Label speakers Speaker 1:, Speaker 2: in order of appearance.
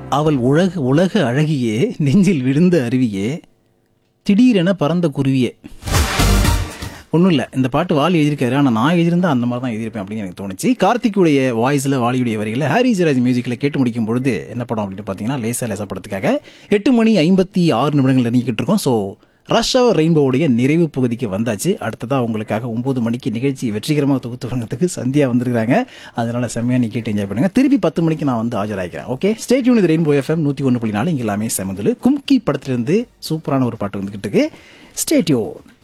Speaker 1: அவள் உலக உலக அழகியே நெஞ்சில் விழுந்த அருவியே திடீரென பறந்த குருவியே ஒன்றும் இல்லை இந்த பாட்டு வாலி எழுதியிருக்காரு ஆனால் நான் எழுதியிருந்தா அந்த மாதிரி தான் எழுதியிருப்பேன் அப்படின்னு எனக்கு தோணுச்சு கார்த்திக்குடைய வாய்ஸில் வாலியுடைய வரிகளை ஹாரி ஜெராஜ் மியூசிக்கில் கேட்டு முடிக்கும் பொழுது என்ன படம் அப்படின்னு பார்த்தீங்கன்னா லேசா லேசா படத்துக்காக எட்டு மணி ஐம்பத்தி ஆறு நிமிடங்கள் நெருங்கிக்கிட்டு இருக்கோம் ஸோ ரஷ் அவர் ரெயின்போவுடைய நிறைவு பகுதிக்கு வந்தாச்சு அடுத்ததாக உங்களுக்காக ஒம்பது மணிக்கு நிகழ்ச்சி வெற்றிகரமாக தொகுத்து வழங்குறதுக்கு சந்தியா வந்திருக்காங்க அதனால செம்மையாக நீ கேட்டு என்ஜாய் பண்ணுங்க திருப்பி பத்து மணிக்கு நான் வந்து ஆஜராகிறேன் okay stay tuned Rainbow FM நூற்றி ஒன்று புள்ளி நாலு இங்கே எல்லாமே செமந்துலு கும்கி படத்திலிருந்து சூப்பரான ஒரு பாட்டு வந்துகிட்டு இருக்கு ஸ்டேட்யூன்